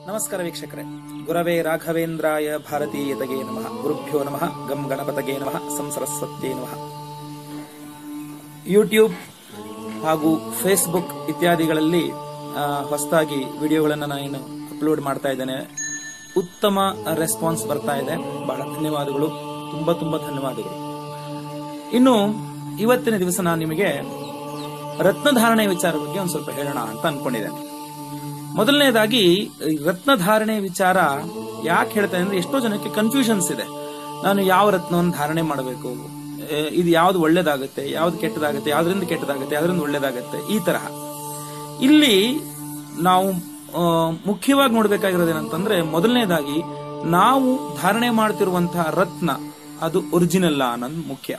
ನಮಸ್ಕಾರ ವೀಕ್ಷಕರೇ ಗುರವೇ ರಾಘವೇಂದ್ರಾಯ ಭಾರತೀಯತೆಗೆ ನಮಃ ಗುರುಭ್ಯೋ ನಮಃ ಗಂ ಗಣಪತಗೆ ನಮಃ ಸಂಸರಸ್ವತ್ಯೇ ನಮಃ ಯೂಟ್ಯೂಬ್ ಹಾಗೂ ಫೇಸ್ಬುಕ್ ಇತ್ಯಾದಿಗಳಲ್ಲಿ ಆ, ಹೊಸದಾಗಿ ವಿಡಿಯೋಗಳನ್ನು ನಾನು ಅಪ್ಲೋಡ್ ಮಾಡ್ತಾ ಇದ್ದೇನೆ ಉತ್ತಮ ರೆಸ್ಪಾನ್ಸ್ ಬರ್ತಾ ಇದೆ ಬಹಳ ಧನ್ಯವಾದಗಳು ತುಂಬಾ ತುಂಬಾ ಧನ್ಯವಾದಗಳು ಇನ್ನು ಇವತ್ತಿನ ದಿವಸ ನಾನು ನಿಮಗೆ ರತ್ನಧಾರಣೆ ವಿಚಾರ ಬಗ್ಗೆ ಒಂದು ಸ್ವಲ್ಪ ಹೇಳೋಣ ಅಂತ ಅನ್ಕೊಂಡಿದ್ದೇನೆ ಮೊದಲನೇದಾಗಿ ಈ ರತ್ನಧಾರಣೆ ವಿಚಾರ ಯಾಕೆ ಹೇಳ್ತೇನೆ ಅಂದ್ರೆ ಎಷ್ಟೋ ಜನಕ್ಕೆ ಕನ್ಫ್ಯೂಷನ್ಸ್ ಇದೆ ನಾನು ಯಾವ ರತ್ನವನ್ನು ಧಾರಣೆ ಮಾಡಬೇಕು ಏ, ಇದು ಯಾವ್ದು ಒಳ್ಳೇದಾಗುತ್ತೆ ಯಾವ್ದು ಕೆಟ್ಟದಾಗುತ್ತೆ ಯಾವ್ದ್ರಿಂದ ಕೆಟ್ಟದಾಗುತ್ತೆ ಯಾವ್ದ್ರಿಂದ ಒಳ್ಳೇದಾಗುತ್ತೆ ಈ ತರಹ ಇಲ್ಲಿ ನಾವು ಆ, ಮುಖ್ಯವಾಗಿ ನೋಡ್ಬೇಕಾಗಿರೋದೇನಂತಂದ್ರೆ ಮೊದಲನೇದಾಗಿ ನಾವು ಧಾರಣೆ ಮಾಡ್ತಿರುವಂತಹ ರತ್ನ ಅದು ಒರಿಜಿನಲ್ ಅನ್ನೋದು ಮುಖ್ಯ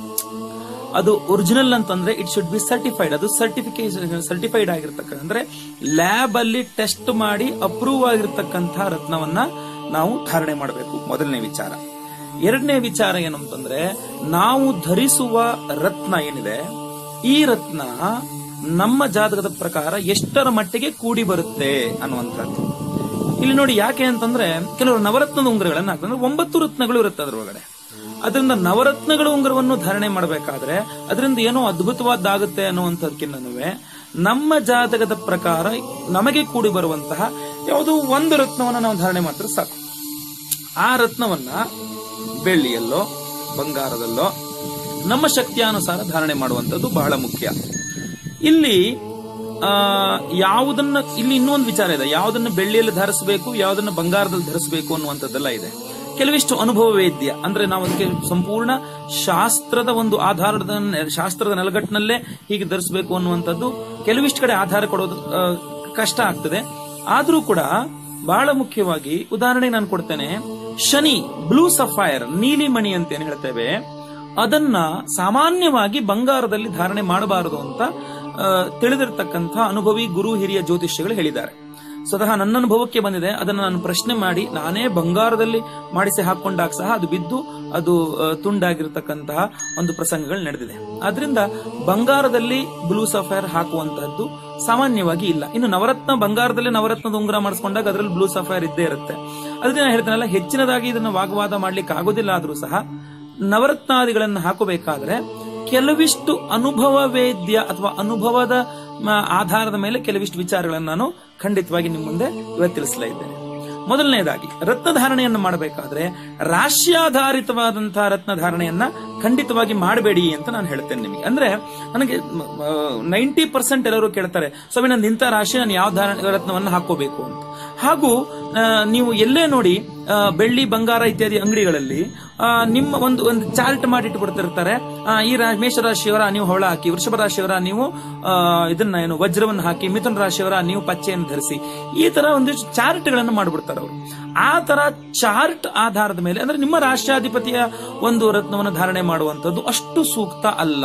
ಅದು ಒರಿಜಿನಲ್ ಅಂತಂದ್ರೆ ಇಟ್ ಶುಡ್ ಬಿ ಸರ್ಟಿಫೈಡ್ ಅದು ಸರ್ಟಿಫಿಕೇಶನ್ ಸರ್ಟಿಫೈಡ್ ಆಗಿರ್ತಕ್ಕಂಥ ಅಂದ್ರೆ ಲ್ಯಾಬ್ ಅಲ್ಲಿ ಟೆಸ್ಟ್ ಮಾಡಿ ಅಪ್ರೂವ್ ಆಗಿರ್ತಕ್ಕಂತಹ ರತ್ನವನ್ನ ನಾವು ಧಾರಣೆ ಮಾಡಬೇಕು ಮೊದಲನೇ ವಿಚಾರ ಎರಡನೇ ವಿಚಾರ ಏನು ಅಂತಂದ್ರೆ ನಾವು ಧರಿಸುವ ರತ್ನ ಏನಿದೆ ಈ ರತ್ನ ನಮ್ಮ ಜಾತಕದ ಪ್ರಕಾರ ಎಷ್ಟರ ಮಟ್ಟಿಗೆ ಕೂಡಿ ಬರುತ್ತೆ ಅನ್ನುವಂಥದ್ದು ಇಲ್ಲಿ ನೋಡಿ ಯಾಕೆ ಅಂತಂದ್ರೆ ಕೆಲವರು ನವರತ್ನದ ಉಂಗುರಗಳನ್ನ ಹಾಕ್ತಾರೆ ಅಂದ್ರೆ ಒಂಬತ್ತು ರತ್ನಗಳು ಇರುತ್ತೆ ಅದರೊಳಗಡೆ ಅದರಿಂದ ನವರತ್ನಗಳ ಉಂಗುರವನ್ನು ಧಾರಣೆ ಮಾಡಬೇಕಾದ್ರೆ ಅದರಿಂದ ಏನೋ ಅದ್ಭುತವಾದ್ದಾಗುತ್ತೆ ಅನ್ನುವಂಥದ್ಕಿನ್ನೂ ನಮ್ಮ ಜಾತಕದ ಪ್ರಕಾರ ನಮಗೆ ಕೂಡಿ ಬರುವಂತಹ ಯಾವುದೋ ಒಂದು ರತ್ನವನ್ನು ನಾವು ಧಾರಣೆ ಮಾಡಿದ್ರೆ ಸಾಕು ಆ ರತ್ನವನ್ನ ಬೆಳ್ಳಿಯಲ್ಲೋ ಬಂಗಾರದಲ್ಲೋ ನಮ್ಮ ಶಕ್ತಿಯಾನುಸಾರ ಧಾರಣೆ ಮಾಡುವಂಥದ್ದು ಬಹಳ ಮುಖ್ಯ ಇಲ್ಲಿ ಆ ಯಾವುದನ್ನ ಇಲ್ಲಿ ಇನ್ನೊಂದು ವಿಚಾರ ಇದೆ ಯಾವುದನ್ನ ಬೆಳ್ಳಿಯಲ್ಲಿ ಧರಿಸಬೇಕು ಯಾವುದನ್ನ ಬಂಗಾರದಲ್ಲಿ ಧರಿಸಬೇಕು ಅನ್ನುವಂಥದ್ದೆಲ್ಲ ಇದೆ ಕೆಲವಿಷ್ಟು ಅನುಭವ ವೇದ್ಯ ಅಂದ್ರೆ ನಾವು ಅದಕ್ಕೆ ಸಂಪೂರ್ಣ ಶಾಸ್ತ್ರದ ಒಂದು ಆಧಾರದ ಶಾಸ್ತ್ರದ ನೆಲಗಟ್ಟಿನಲ್ಲೇ ಹೀಗೆ ಧರಿಸಬೇಕು ಅನ್ನುವಂಥದ್ದು ಕೆಲವಿಷ್ಟು ಕಡೆ ಆಧಾರ ಕೊಡೋದು ಆ, ಕಷ್ಟ ಆಗ್ತದೆ ಆದ್ರೂ ಕೂಡ ಬಹಳ ಮುಖ್ಯವಾಗಿ ಉದಾಹರಣೆಗೆ ನಾನು ಕೊಡ್ತೇನೆ ಶನಿ ಬ್ಲೂ ಸಫೈರ್ ನೀಲಿ ಮಣಿ ಅಂತ ಏನ್ ಹೇಳ್ತೇವೆ ಅದನ್ನ ಸಾಮಾನ್ಯವಾಗಿ ಬಂಗಾರದಲ್ಲಿ ಧಾರಣೆ ಮಾಡಬಾರದು ಅಂತ ಆ, ತಿಳಿದಿರ್ತಕ್ಕಂಥ ಅನುಭವಿ ಗುರು ಹಿರಿಯ ಜ್ಯೋತಿಷ್ಯಗಳು ಹೇಳಿದ್ದಾರೆ ಸ್ವತಃ ನನ್ನ ಅನುಭವಕ್ಕೆ ಬಂದಿದೆ ಅದನ್ನು ನಾನು ಪ್ರಶ್ನೆ ಮಾಡಿ ನಾನೇ ಬಂಗಾರದಲ್ಲಿ ಮಾಡಿಸಿ ಹಾಕೊಂಡಾಗ ಸಹ ಅದು ಬಿದ್ದು ಅದು ಆ, ತುಂಡಾಗಿರ್ತಕ್ಕಂತಹ ಒಂದು ಪ್ರಸಂಗಗಳು ನಡೆದಿದೆ ಆದ್ರಿಂದ ಬಂಗಾರದಲ್ಲಿ ಬ್ಲೂ ಸಫೈರ್ ಹಾಕುವಂತಹದ್ದು ಸಾಮಾನ್ಯವಾಗಿ ಇಲ್ಲ ಇನ್ನು ನವರತ್ನ ಬಂಗಾರದಲ್ಲಿ ನವರತ್ನದ ಉಂಗುರ ಮಾಡಿಸ್ಕೊಂಡಾಗ ಅದರಲ್ಲಿ ಬ್ಲೂ ಸಫೈರ್ ಇದ್ದೇ ಇರುತ್ತೆ ಅದಕ್ಕೆ ನಾನು ಹೇಳ್ತೇನಲ್ಲ ಹೆಚ್ಚಿನದಾಗಿ ಇದನ್ನು ವಾಗ್ವಾದ ಮಾಡ್ಲಿಕ್ಕೆ ಆಗೋದಿಲ್ಲ ಆದ್ರೂ ಸಹ ನವರತ್ನಾದಿಗಳನ್ನು ಹಾಕಬೇಕಾದ್ರೆ ಕೆಲವಿಷ್ಟು ಅನುಭವ ವೇದ್ಯ ಅಥವಾ ಅನುಭವದ ಮ, ಆಧಾರದ ಮೇಲೆ ಕೆಲವಿಷ್ಟು ವಿಚಾರಗಳನ್ನು ನಾನು ಖಂಡಿತವಾಗಿ ನಿಮ್ಮ ಮುಂದೆ ಇವತ್ತು ತಿಳಿಸ್ಲಾ ಇದ್ದೇನೆ ಮೊದಲನೇದಾಗಿ ರತ್ನಧಾರಣೆಯನ್ನು ಮಾಡಬೇಕಾದ್ರೆ ರಾಶ್ಯಾಧಾರಿತವಾದಂತಹ ರತ್ನಧಾರಣೆಯನ್ನ ಖಂಡಿತವಾಗಿ ಮಾಡಬೇಡಿ ಅಂತ ನಾನು ಹೇಳ್ತೇನೆ ನಿಮಗೆ ಅಂದ್ರೆ ನನಗೆ ನೈಂಟಿ ಪರ್ಸೆಂಟ್ ಎಲ್ಲರೂ ಕೇಳ್ತಾರೆ ಸ್ವಾಮಿ ನಂದು ಇಂಥ ರಾಶಿ ನಾನು ಯಾವ ಧಾರಣೆ ರತ್ನವನ್ನು ಹಾಕೋಬೇಕು ಅಂತ ಹಾಗೂ ಆ, ನೀವು ಎಲ್ಲೇ ನೋಡಿ ಆ, ಬೆಳ್ಳಿ ಬಂಗಾರ ಇತ್ಯಾದಿ ಅಂಗಡಿಗಳಲ್ಲಿ ಆ, ನಿಮ್ಮ ಒಂದು ಒಂದು ಚಾರ್ಟ್ ಮಾಡಿ ಇಟ್ಬಿಡ್ತಿರ್ತಾರೆ ಆ, ಈ ರಾ- ಮೇಷರಾಶಿಯವರ ನೀವು ಹೊಳ ಹಾಕಿ ವೃಷಭ ರಾಶಿಯವರ ನೀವು ಆ, ಇದನ್ನ ಏನು ವಜ್ರವನ್ನು ಹಾಕಿ ಮಿಥುನ ರಾಶಿಯವರ ನೀವು ಪಚ್ಚೆಯನ್ನು ಧರಿಸಿ ಈ ತರ ಒಂದಿಷ್ಟು ಚಾರ್ಟ್ಗಳನ್ನು ಮಾಡ್ಬಿಡ್ತಾರೆ ಅವರು ಆ ತರ ಚಾರ್ಟ್ ಆಧಾರದ ಮೇಲೆ ಅಂದ್ರೆ ನಿಮ್ಮ ರಾಷ್ಟ್ರಾಧಿಪತಿಯ ಒಂದು ರತ್ನವನ್ನು ಧಾರಣೆ ಮಾಡುವಂತದ್ದು ಅಷ್ಟು ಸೂಕ್ತ ಅಲ್ಲ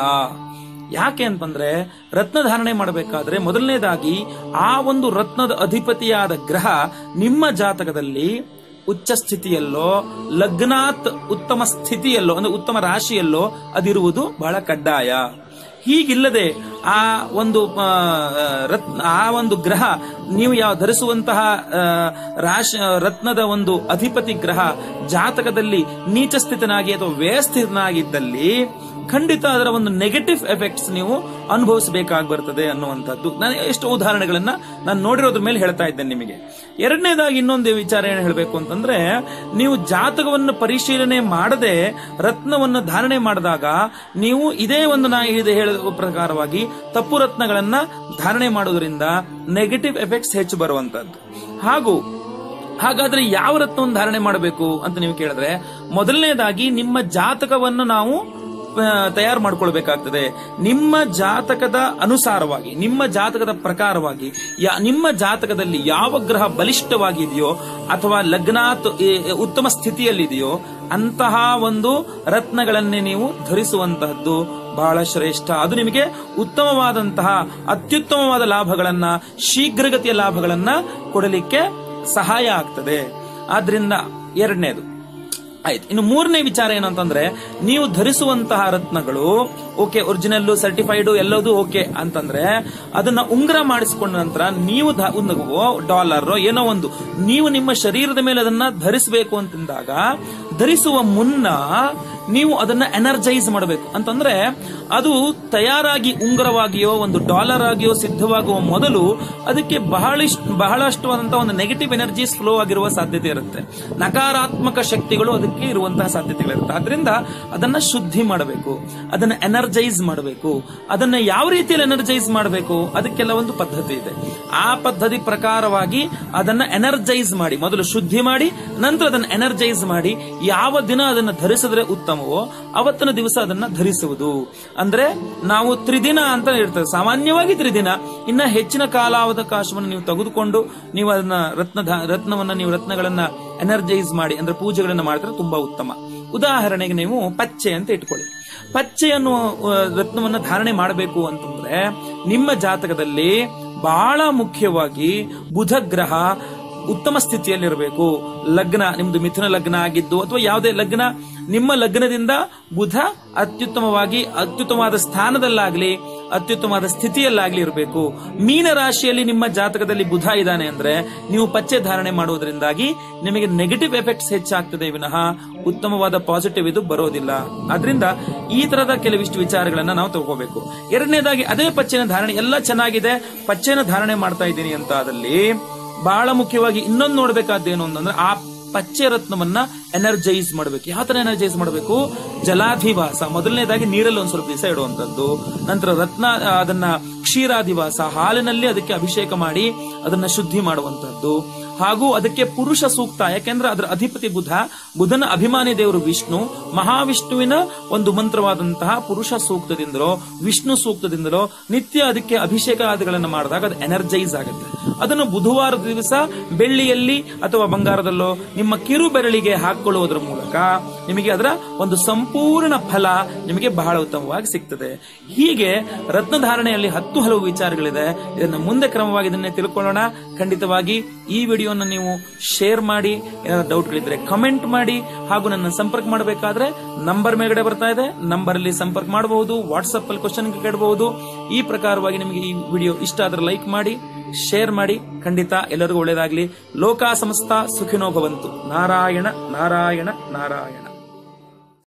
ಯಾಕೆ ಅಂತಂದ್ರೆ ರತ್ನ ಧಾರಣೆ ಮಾಡಬೇಕಾದ್ರೆ ಮೊದಲನೇದಾಗಿ ಆ ಒಂದು ರತ್ನದ ಅಧಿಪತಿಯಾದ ಗ್ರಹ ನಿಮ್ಮ ಜಾತಕದಲ್ಲಿ ಉಚ್ಚ ಸ್ಥಿತಿಯಲ್ಲೋ ಲಗ್ನಾತ್ ಉತ್ತಮ ಸ್ಥಿತಿಯಲ್ಲೋ ಅಂದ್ರೆ ಉತ್ತಮ ರಾಶಿಯಲ್ಲೋ ಅದಿರುವುದು ಬಹಳ ಕಡ್ಡಾಯ ಹೀಗಿಲ್ಲದೆ ಆ ಒಂದು ಆ, ರತ್ನ ಆ ಒಂದು ಗ್ರಹ ನೀವು ಯಾವ ಧರಿಸುವಂತಹ ಆ, ರಾಶಿ ರತ್ನದ ಒಂದು ಅಧಿಪತಿ ಗ್ರಹ ಜಾತಕದಲ್ಲಿ ನೀಚ ಸ್ಥಿತನಾಗಿ ಅಥವಾ ವ್ಯಯಸ್ಥಿತನಾಗಿದ್ದಲ್ಲಿ ಖಂಡಿತ ಅದರ ಒಂದು ನೆಗೆಟಿವ್ ಎಫೆಕ್ಟ್ಸ್ ನೀವು ಅನುಭವಿಸಬೇಕಾಗಿ ಬರ್ತದೆ ಅನ್ನುವಂಥದ್ದು ನಾನು ಎಷ್ಟು ಉದಾಹರಣೆಗಳನ್ನ ನಾನು ನೋಡಿರೋದ್ರ ಮೇಲೆ ಹೇಳ್ತಾ ಇದ್ದೇನೆ ನಿಮಗೆ ಎರಡನೇದಾಗಿ ಇನ್ನೊಂದು ವಿಚಾರ ಏನು ಹೇಳಬೇಕು ಅಂತಂದ್ರೆ ನೀವು ಜಾತಕವನ್ನು ಪರಿಶೀಲನೆ ಮಾಡದೆ ರತ್ನವನ್ನು ಧಾರಣೆ ಮಾಡಿದಾಗ ನೀವು ಇದೇ ಒಂದು ನಾ ಇದು ಹೇಳಿದ ಪ್ರಕಾರವಾಗಿ ತಪ್ಪು ರತ್ನಗಳನ್ನ ಧಾರಣೆ ಮಾಡೋದ್ರಿಂದ ನೆಗೆಟಿವ್ ಎಫೆಕ್ಟ್ಸ್ ಹೆಚ್ಚು ಬರುವಂತದ್ದು ಹಾಗೂ ಹಾಗಾದ್ರೆ ಯಾವ ರತ್ನವನ್ನು ಧಾರಣೆ ಮಾಡಬೇಕು ಅಂತ ನೀವು ಕೇಳಿದ್ರೆ ಮೊದಲನೇದಾಗಿ ನಿಮ್ಮ ಜಾತಕವನ್ನು ನಾವು ಆ, ತಯಾರು ಮಾಡ್ಕೊಳ್ಬೇಕಾಗ್ತದೆ ನಿಮ್ಮ ಜಾತಕದ ಅನುಸಾರವಾಗಿ ನಿಮ್ಮ ಜಾತಕದ ಪ್ರಕಾರವಾಗಿ ಯಾ- ನಿಮ್ಮ ಜಾತಕದಲ್ಲಿ ಯಾವ ಗ್ರಹ ಬಲಿಷ್ಠವಾಗಿದೆಯೋ ಅಥವಾ ಲಗ್ನಾತ್ ಏ, ಉತ್ತಮ ಸ್ಥಿತಿಯಲ್ಲಿದೆಯೋ ಅಂತಹ ಒಂದು ರತ್ನಗಳನ್ನೇ ನೀವು ಧರಿಸುವಂತಹದ್ದು ಬಹಳ ಶ್ರೇಷ್ಠ ಅದು ನಿಮಗೆ ಉತ್ತಮವಾದಂತಹ ಅತ್ಯುತ್ತಮವಾದ ಲಾಭಗಳನ್ನ ಶೀಘ್ರಗತಿಯ ಲಾಭಗಳನ್ನ ಕೊಡಲಿಕ್ಕೆ ಸಹಾಯ ಆಗ್ತದೆ ಆದ್ರಿಂದ ಎರಡನೇದು ಆಯ್ತು ಇನ್ನು ಮೂರನೇ ವಿಚಾರ ಏನಂತಂದ್ರೆ ನೀವು ಧರಿಸುವಂತಹ ರತ್ನಗಳು ಓಕೆ ಒರಿಜಿನಲ್ ಸರ್ಟಿಫೈಡ್ ಎಲ್ಲದೂ ಓಕೆ ಅಂತಂದ್ರೆ ಅದನ್ನ ಉಂಗುರ ಮಾಡಿಸಿಕೊಂಡ ನಂತರ ನೀವು ಧ- ಒಂದು ಡಾಲರ್ ಏನೋ ಒಂದು ನೀವು ನಿಮ್ಮ ಶರೀರದ ಮೇಲೆ ಅದನ್ನ ಧರಿಸಬೇಕು ಅಂತಂದಾಗ ಧರಿಸುವ ಮುನ್ನ ನೀವು ಅದನ್ನ ಎನರ್ಜೈಸ್ ಮಾಡಬೇಕು ಅಂತಂದ್ರೆ ಅದು ತಯಾರಾಗಿ ಉಂಗುರವಾಗಿಯೋ ಒಂದು ಡಾಲರ್ ಆಗಿಯೋ ಸಿದ್ಧವಾಗುವ ಮೊದಲು ಅದಕ್ಕೆ ಬಹಳಿಷ್ಟು ಬಹಳಷ್ಟುವಾದಂತಹ ಒಂದು ನೆಗೆಟಿವ್ ಎನರ್ಜೀಸ್ ಫ್ಲೋ ಆಗಿರುವ ಸಾಧ್ಯತೆ ಇರುತ್ತೆ ನಕಾರಾತ್ಮಕ ಶಕ್ತಿಗಳು ಅದಕ್ಕೆ ಇರುವಂತಹ ಸಾಧ್ಯತೆಗಳಿರುತ್ತೆ ಆದ್ರಿಂದ ಅದನ್ನ ಶುದ್ಧಿ ಮಾಡಬೇಕು ಅದನ್ನ ಎನರ್ಜೈಸ್ ಮಾಡಬೇಕು ಅದನ್ನ ಯಾವ ರೀತಿಯಲ್ಲಿ ಎನರ್ಜೈಸ್ ಮಾಡಬೇಕು ಅದಕ್ಕೆಲ್ಲ ಒಂದು ಪದ್ಧತಿ ಇದೆ ಆ ಪದ್ಧತಿ ಪ್ರಕಾರವಾಗಿ ಅದನ್ನ ಎನರ್ಜೈಸ್ ಮಾಡಿ ಮೊದಲು ಶುದ್ಧಿ ಮಾಡಿ ನಂತರ ಅದನ್ನ ಎನರ್ಜೈಸ್ ಮಾಡಿ ಯಾವ ದಿನ ಅದನ್ನ ಧರಿಸಿದ್ರೆ ಉತ್ತಮವೋ ಅವತ್ತಿನ ದಿವಸ ಅದನ್ನ ಧರಿಸುವುದು ಅಂದ್ರೆ ನಾವು ತ್ರಿದಿನ ಅಂತ ಇರ್ತದೆ ಸಾಮಾನ್ಯವಾಗಿ ತ್ರಿದಿನ ಇನ್ನ ಹೆಚ್ಚಿನ ಕಾಲಾವಕಾಶವನ್ನು ನೀವು ತೆಗೆದುಕೊಂಡು ನೀವು ಅದನ್ನ ರತ್ನ ರತ್ನವನ್ನ ನೀವು ರತ್ನಗಳನ್ನ ಎನರ್ಜೈಸ್ ಮಾಡಿ ಅಂದ್ರೆ ಪೂಜೆಗಳನ್ನ ಮಾಡಿದ್ರೆ ತುಂಬಾ ಉತ್ತಮ ಉದಾಹರಣೆಗೆ ನೀವು ಪಚ್ಚೆ ಅಂತ ಇಟ್ಕೊಳ್ಳಿ ಪಚ್ಚೆ ಅನ್ನುವ ಆ, ರತ್ನವನ್ನ ಧಾರಣೆ ಮಾಡಬೇಕು ಅಂತಂದ್ರೆ ನಿಮ್ಮ ಜಾತಕದಲ್ಲಿ ಬಹಳ ಮುಖ್ಯವಾಗಿ ಬುಧ ಗ್ರಹ ಉತ್ತಮ ಸ್ಥಿತಿಯಲ್ಲಿರಬೇಕು ಲಗ್ನ ನಿಮ್ದು ಮಿಥುನ ಲಗ್ನ ಆಗಿದ್ದು ಅಥವಾ ಯಾವುದೇ ಲಗ್ನ ನಿಮ್ಮ ಲಗ್ನದಿಂದ ಬುಧ ಅತ್ಯುತ್ತಮವಾಗಿ ಅತ್ಯುತ್ತಮವಾದ ಸ್ಥಾನದಲ್ಲಾಗ್ಲಿ ಅತ್ಯುತ್ತಮವಾದ ಸ್ಥಿತಿಯಲ್ಲಾಗ್ಲಿ ಇರಬೇಕು ಮೀನ ರಾಶಿಯಲ್ಲಿ ನಿಮ್ಮ ಜಾತಕದಲ್ಲಿ ಬುಧ ಇದ್ದಾನೆ ಅಂದ್ರೆ ನೀವು ಪಚ್ಚೆ ಧಾರಣೆ ಮಾಡುವುದರಿಂದಾಗಿ ನಿಮಗೆ ನೆಗೆಟಿವ್ ಎಫೆಕ್ಟ್ಸ್ ಹೆಚ್ಚಾಗ್ತದೆ ವಿನಃ ಉತ್ತಮವಾದ ಪಾಸಿಟಿವ್ ಇದು ಬರೋದಿಲ್ಲ ಆದ್ರಿಂದ ಈ ತರದ ಕೆಲವಿಷ್ಟು ವಿಚಾರಗಳನ್ನ ನಾವು ತಗೋಬೇಕು ಎರಡನೇದಾಗಿ ಅದೇ ಪಚ್ಚೆನ ಧಾರಣೆ ಎಲ್ಲ ಚೆನ್ನಾಗಿದೆ ಪಚ್ಚೆನ ಧಾರಣೆ ಮಾಡ್ತಾ ಇದ್ದೀನಿ ಅಂತ ಆದಲ್ಲಿ ಬಹಳ ಮುಖ್ಯವಾಗಿ ಇನ್ನೊಂದು ನೋಡ್ಬೇಕಾದ್ದೇನು ಅಂತಂದ್ರೆ ಆ ಪಚ್ಚೆ ರತ್ನವನ್ನ ಎನರ್ಜೈಸ್ ಮಾಡಬೇಕು ಯಾವ ತರ ಎನರ್ಜೈಸ್ ಮಾಡಬೇಕು ಜಲಾಧಿವಾಸ ಮೊದಲನೇದಾಗಿ ನೀರಲ್ಲಿ ಒಂದ್ ಸ್ವಲ್ಪ ದಿವಸ ಇಡುವಂತದ್ದು ನಂತರ ರತ್ನ ಆ, ಅದನ್ನ ಕ್ಷೀರಾಧಿವಾಸ ಹಾಲಿನಲ್ಲಿ ಅದಕ್ಕೆ ಅಭಿಷೇಕ ಮಾಡಿ ಅದನ್ನ ಶುದ್ಧಿ ಮಾಡುವಂತದ್ದು ಹಾಗೂ ಅದಕ್ಕೆ ಪುರುಷ ಸೂಕ್ತ ಯಾಕೆಂದ್ರೆ ಅದರ ಅಧಿಪತಿ ಬುಧ ಬುಧನ ಅಭಿಮಾನಿ ದೇವರು ವಿಷ್ಣು ಮಹಾವಿಷ್ಣುವಿನ ಒಂದು ಮಂತ್ರವಾದಂತಹ ಪುರುಷ ಸೂಕ್ತದಿಂದಲೋ ವಿಷ್ಣು ಸೂಕ್ತದಿಂದಲೋ ನಿತ್ಯ ಅದಕ್ಕೆ ಅಭಿಷೇಕ ಆದಿಗಳನ್ನು ಮಾಡಿದಾಗ ಅದು ಎನರ್ಜೈಸ್ ಆಗುತ್ತೆ ಅದನ್ನು ಬುಧವಾರದ ದಿವಸ ಬೆಳ್ಳಿಯಲ್ಲಿ ಅಥವಾ ಬಂಗಾರದಲ್ಲೋ ನಿಮ್ಮ ಕಿರು ಬೆರಳಿಗೆ ಹಾಕೊಳ್ಳುವುದರ ಮೂಲಕ ನಿಮಗೆ ಅದರ ಒಂದು ಸಂಪೂರ್ಣ ಫಲ ನಿಮಗೆ ಬಹಳ ಉತ್ತಮವಾಗಿ ಸಿಗ್ತದೆ ಹೀಗೆ ರತ್ನಧಾರಣೆಯಲ್ಲಿ ಹತ್ತು ಹಲವು ವಿಚಾರಗಳಿದೆ ಇದನ್ನ ಮುಂದೆ ಕ್ರಮವಾಗಿ ಇದನ್ನೇ ತಿಳ್ಕೊಳ್ಳೋಣ ಖಂಡಿತವಾಗಿ ಈ ವಿಡಿಯೋನ ನೀವು ಶೇರ್ ಮಾಡಿ ಏನಾದ್ರು ಡೌಟ್ಗಳಿದ್ರೆ ಕಮೆಂಟ್ ಮಾಡಿ ಹಾಗೂ ನನ್ನ ಸಂಪರ್ಕ ಮಾಡಬೇಕಾದ್ರೆ ನಂಬರ್ ಮೇಲ್ಗಡೆ ಬರ್ತಾ ಇದೆ ನಂಬರ್ ಅಲ್ಲಿ ಸಂಪರ್ಕ ಮಾಡಬಹುದು ವಾಟ್ಸ್ಆಪ್ ಅಲ್ಲಿ ಕ್ವಶನ್ ಕೇಳಬಹುದು ಈ ಪ್ರಕಾರವಾಗಿ ನಿಮಗೆ ಈ ವಿಡಿಯೋ ಇಷ್ಟ ಆದ್ರೆ ಲೈಕ್ ಮಾಡಿ ಶೇರ್ ಮಾಡಿ ಖಂಡಿತ ಎಲ್ಲರಿಗೂ ಒಳ್ಳೇದಾಗ್ಲಿ ಲೋಕ ಸಮಸ್ತ ಸುಖಿನೋ ಭವಂತು ನಾರಾಯಣ ನಾರಾಯಣ ನಾರಾಯಣ